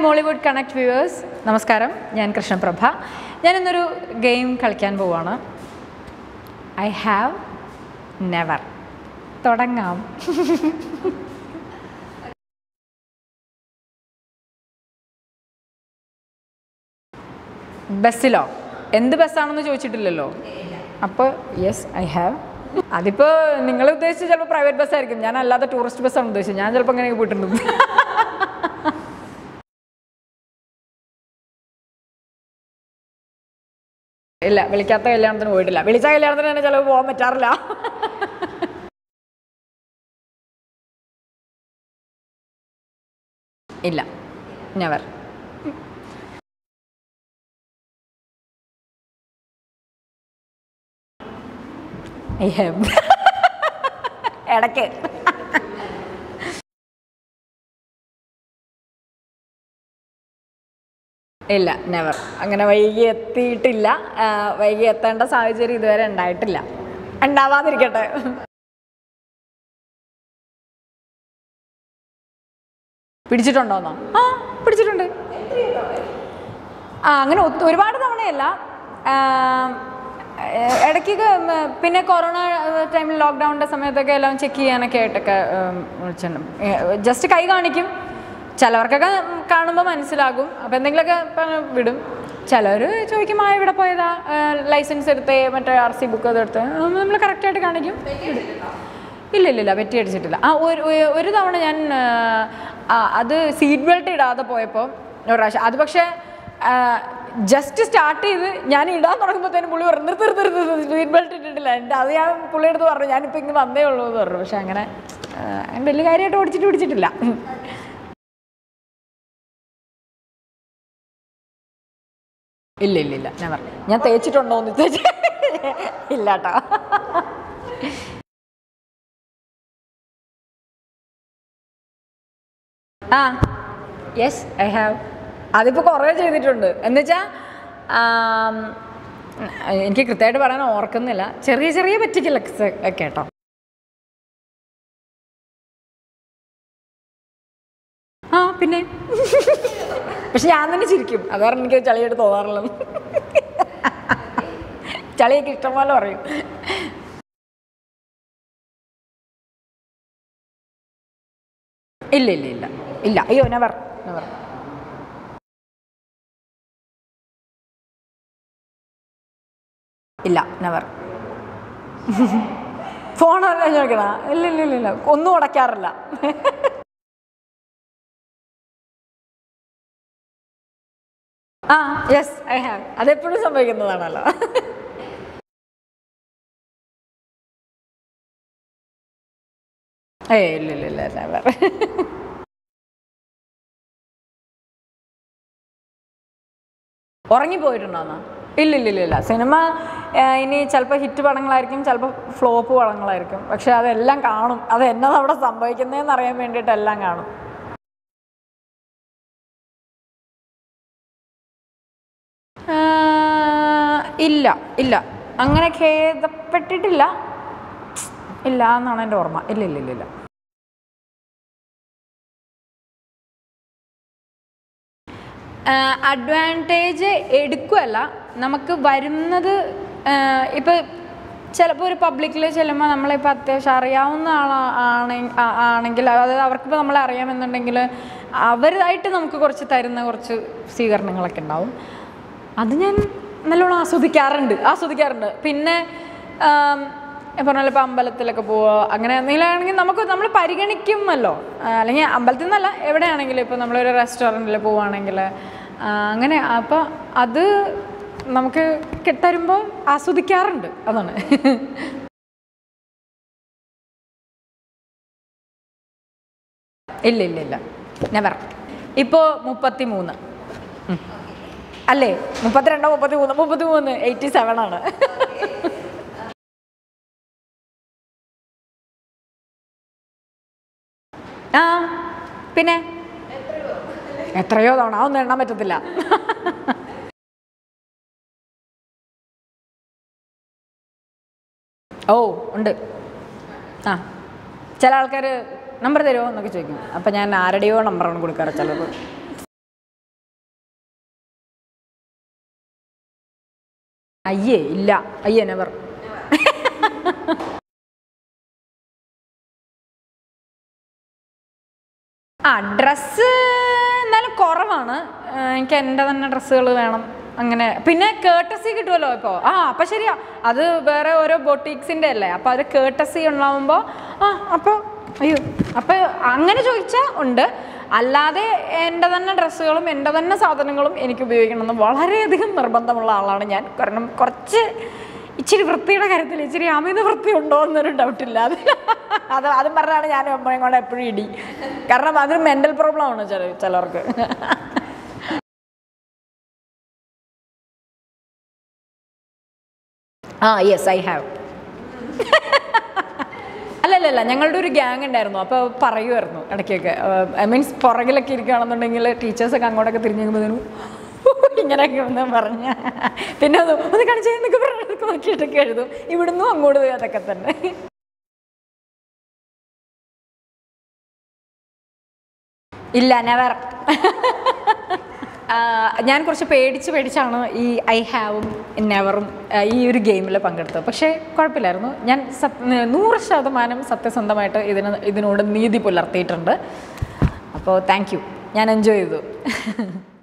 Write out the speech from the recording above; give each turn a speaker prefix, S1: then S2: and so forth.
S1: Mollywood connect viewers നമസ്കാരം ഞാൻ കൃഷ്ണപ്രഭ ഞാൻ ഇന്നൊരു ഗെയിം കളിക്കാൻ പോവാണ് ഐ ഹാവ് നെവർ തുടങ്ങാം ബസ്സിലോ എന്ത് ബസ്സാണെന്ന് ചോദിച്ചിട്ടില്ലല്ലോ അപ്പോൾ യെസ് ഐ ഹാവ് അതിപ്പോൾ നിങ്ങൾ ഉദ്ദേശിച്ച് ചിലപ്പോൾ പ്രൈവറ്റ് ബസ്സായിരിക്കും ഞാൻ അല്ലാതെ ടൂറിസ്റ്റ് ബസ്സാണ് ഉദ്ദേശിച്ചത് ഞാൻ ചിലപ്പോൾ അങ്ങനെ പോയിട്ടുണ്ട് ഇല്ല വിളിക്കാത്ത കല്യാണത്തിന് പോയിട്ടില്ല വിളിച്ച കല്യാണത്തിന് തന്നെ ചിലവ് പോകാൻ പറ്റാറില്ല ഇല്ല നെവർ ഐ ഹാവ് ഇടയ്ക്ക് ഇല്ല നെവർ അങ്ങനെ വൈകി എത്തിയിട്ടില്ല ആ, വൈകി എത്തേണ്ട സാഹചര്യം ഇതുവരെ ഉണ്ടായിട്ടില്ല ഉണ്ടാവാതിരിക്കട്ടെ പിടിച്ചിട്ടുണ്ടോന്നോ ആ പിടിച്ചിട്ടുണ്ട് ആ അങ്ങനെ ഒത്ത- ഒരുപാട് തവണയല്ല ആ, ഏഹ് ഇടയ്ക്ക് ഉം, പിന്നെ കൊറോണ ടൈമിൽ ലോക്ക്ഡൗണിൻ്റെ സമയത്തൊക്കെ എല്ലാം ചെക്ക് ചെയ്യാനൊക്കെ ആയിട്ടൊക്കെ വിളിച്ചിട്ടുണ്ട് ജസ്റ്റ് കൈ കാണിക്കും ചിലവർക്കൊക്കെ കാണുമ്പോൾ മനസ്സിലാകും അപ്പോൾ എന്തെങ്കിലുമൊക്കെ പറഞ്ഞ് വിടും ചിലർ ചോദിക്കും ആ ഇവിടെ പോയതാ ലൈസൻസ് എടുത്തേ മറ്റേ ആർ സി ബുക്ക് അതെടുത്ത് നമ്മൾ കറക്റ്റായിട്ട് കാണിക്കും വിടും. ഇല്ല ഇല്ല ഇല്ല വെറ്റി അടിച്ചിട്ടില്ല ആ ഒരു ഒരു- ഒരു തവണ ഞാൻ ആ, ആ, അത് സീറ്റ് ബെൽറ്റ് ഇടാതെ പോയപ്പോൾ ഒരു പ്രാവശ്യം അത് പക്ഷേ ജസ്റ്റ് സ്റ്റാർട്ട് ചെയ്ത് ഞാൻ ഇടാൻ തുടങ്ങുമ്പോഴത്തേനും പുള്ളി പറഞ്ഞു നിർത്തി നിർത്തി നിർത്തി സീറ്റ് ബെൽറ്റ് ഇട്ടിട്ടില്ല എൻ്റെ അത് ഞാൻ പുള്ളിയുടെ അടുത്ത് പറഞ്ഞു ഞാനിപ്പോൾ ഇങ്ങനെ വന്നേ ഉള്ളൂ എന്ന് പറഞ്ഞു പക്ഷെ അങ്ങനെ ആ, അങ്ങനെ വലിയ കാര്യമായിട്ട് ഓടിച്ചിട്ട് പിടിച്ചിട്ടില്ല ഇല്ല ഇല്ല ഇല്ല ഞാൻ പറഞ്ഞു ഞാൻ തേച്ചിട്ടുണ്ടോ എന്ന് തേച്ച് ഇല്ല കേട്ടോ ആ യെസ് ഐ ഹാവ് അതിപ്പോൾ കുറേ ചെയ്തിട്ടുണ്ട് എന്നുവെച്ചാൽ എനിക്ക് കൃത്യമായിട്ട് പറയാൻ ഓർക്കുന്നില്ല ചെറിയ ചെറിയ പറ്റിക്കലൊക്കെ ഒക്കെ കേട്ടോ ആ പിന്നെ പക്ഷെ ഞാൻ തന്നെ ചിരിക്കും അതാണ് എനിക്ക് ചളിയായിട്ട് തോന്നാറുള്ളത് ചളിയൊക്കെ ഇഷ്ടംപോലെ പറയും ഇല്ല ഇല്ല ഇല്ല ഇല്ല അയ്യോ നെവർ നെവർ ഇല്ല നെവർ ഫോൺ ചോദിക്കണ ഇല്ല ഇല്ല ഇല്ല ഇല്ല ഒന്നും ഉടയ്ക്കാറില്ല ആ യെസ് ഐ ഹാവ് അതെപ്പോഴും സംഭവിക്കുന്നതാണല്ലോ ഏയ് ഇല്ല ഇല്ല ഇല്ല നെവർ ഉറങ്ങിപ്പോയിട്ടുണ്ടോന്നാ ഇല്ല ഇല്ല ഇല്ല ഇല്ല സിനിമ ആ, ഇനി ചിലപ്പോൾ ഹിറ്റ് പടങ്ങളായിരിക്കും ചിലപ്പോൾ ഫ്ലോപ്പ് പടങ്ങളായിരിക്കും പക്ഷെ അതെല്ലാം കാണും അത് എന്നതാ അവിടെ സംഭവിക്കുന്നതെന്ന് അറിയാൻ വേണ്ടിയിട്ട് എല്ലാം കാണും ആ, ഇല്ല ഇല്ല അങ്ങനെ ഖേദപ്പെട്ടിട്ടില്ല ഇല്ല എന്നാണ് എൻ്റെ ഓർമ്മ ഇല്ല ഇല്ല ഇല്ല ഇല്ല അഡ്വാൻറ്റേജ് എടുക്കുകയല്ല നമുക്ക് വരുന്നത് ഇപ്പോൾ ചിലപ്പോൾ ഒരു പബ്ലിക്കിൽ ചെല്ലുമ്പോൾ നമ്മളിപ്പോൾ അത്യാവശ്യം അറിയാവുന്ന ആളാ ആണെ- ആ- ആണെങ്കിൽ അതായത് അവർക്കിപ്പോൾ നമ്മളെ അറിയാമെന്നുണ്ടെങ്കിൽ അവരായിട്ട് നമുക്ക് കുറച്ച് തരുന്ന കുറച്ച് സ്വീകരണങ്ങളൊക്കെ ഉണ്ടാവും അത് ഞാൻ നല്ലോണം ആസ്വദിക്കാറുണ്ട് ആസ്വദിക്കാറുണ്ട് പിന്നെ ആം, ഈ പറഞ്ഞ പോലെ ഇപ്പോൾ അമ്പലത്തിലൊക്കെ പോവുക അങ്ങനെ എന്തെങ്കിലും ആണെങ്കിൽ നമുക്ക് നമ്മൾ പരിഗണിക്കുമല്ലോ ആ, അല്ലെങ്കിൽ അമ്പലത്തിൽ നിന്നല്ല എവിടെയാണെങ്കിലും ഇപ്പോൾ നമ്മളൊരു റെസ്റ്റോറൻറ്റിൽ പോവുകയാണെങ്കിൽ ആ, അങ്ങനെ അപ്പോൾ അത് നമുക്ക് കിട്ടരുമ്പോൾ ആസ്വദിക്കാറുണ്ട് അതാണ് ഇല്ല ഇല്ല ഇല്ല നെവർ ഇപ്പോൾ മുപ്പത്തി മൂന്ന് അല്ലേ മുപ്പത്തിരണ്ടോ മുപ്പത്തി മൂന്ന് മുപ്പത്തി മൂന്ന് എയ്റ്റി സെവൻ ആണ് ആ പിന്നെ എത്രയോ തവണ അതൊന്നും എണ്ണാൻ പറ്റത്തില്ല ഓ ഉണ്ട് ആ ചില ആൾക്കാർ നമ്പർ തരുമോ എന്നൊക്കെ ചോദിക്കും അപ്പം ഞാൻ ആരുടെയോ നമ്പറാണ് കൊടുക്കാറ് ചിലപ്പോൾ അയ്യേ ഇല്ല അയ്യേ നെവർ ആ ഡ്രസ്സ് എന്നാലും കുറവാണ് ആ, എനിക്ക് എൻ്റെ തന്നെ ഡ്രസ്സുകൾ വേണം അങ്ങനെ പിന്നെ കേട്ടസി കിട്ടുമല്ലോ ഇപ്പോൾ ആ അപ്പം ശരിയാ അത് വേറെ ഓരോ ബൊട്ടീക്സിൻ്റെ അല്ലേ അപ്പോൾ അത് കേട്ടസി ഉണ്ടാവുമ്പോൾ ആ അപ്പോൾ അയ്യോ അപ്പോൾ അങ്ങനെ ചോദിച്ചാൽ ഉണ്ട് അല്ലാതെ എൻ്റെ തന്നെ ഡ്രസ്സുകളും എൻ്റെ തന്നെ സാധനങ്ങളും എനിക്ക് ഉപയോഗിക്കണമെന്ന് വളരെയധികം നിർബന്ധമുള്ള ആളാണ് ഞാൻ കാരണം കുറച്ച് ഇച്ചിരി വൃത്തിയുടെ കാര്യത്തിൽ ഇച്ചിരി അമിത വൃത്തി ഉണ്ടോ എന്നൊരു ഡൗട്ടില്ല അത് അത് അതും പറഞ്ഞാണ് ഞാൻ അമ്മയും കൂടെ എപ്പോഴും ഇടി കാരണം അതൊരു മെൻ്റൽ പ്രോബ്ലം ആണ് ചില ചിലർക്ക് ആ യെസ് ഐ ഹാവ് അല്ലല്ലല്ല ഞങ്ങളുടെ ഒരു ഗ്യാങ് ഉണ്ടായിരുന്നു അപ്പോൾ പറയുമായിരുന്നു ഇടയ്ക്കൊക്കെ ഐ മീൻസ് പുറകിലൊക്കെ ഇരിക്കുകയാണെന്നുണ്ടെങ്കിൽ ടീച്ചേഴ്സൊക്കെ അങ്ങോട്ടൊക്കെ തിരിഞ്ഞു കഴിയുമ്പോഴത്തേനും ഇങ്ങനെയൊക്കെ ഒന്ന് പറഞ്ഞ പിന്നെ അത് ഒന്ന് കാണിച്ചു എന്നൊക്കെ പറഞ്ഞൊക്കെ നോക്കിയിട്ടൊക്കെ എഴുതും ഇവിടുന്നും അങ്ങോട്ട് പോയി അതൊക്കെ തന്നെ ഇല്ല നെവർ ഞാൻ കുറച്ച് പേടിച്ച് പേടിച്ചാണ് ഈ ഐ ഹാവും നെവറും ഈ ഒരു ഗെയിമിൽ പങ്കെടുത്തത് പക്ഷേ കുഴപ്പമില്ലായിരുന്നു ഞാൻ സത് നൂറ് ശതമാനം സത്യസന്ധമായിട്ട് ഇതിന് ഇതിനോട് നീതി പുലർത്തിയിട്ടുണ്ട് അപ്പോൾ താങ്ക് യു ഞാൻ എൻജോയ് ചെയ്തു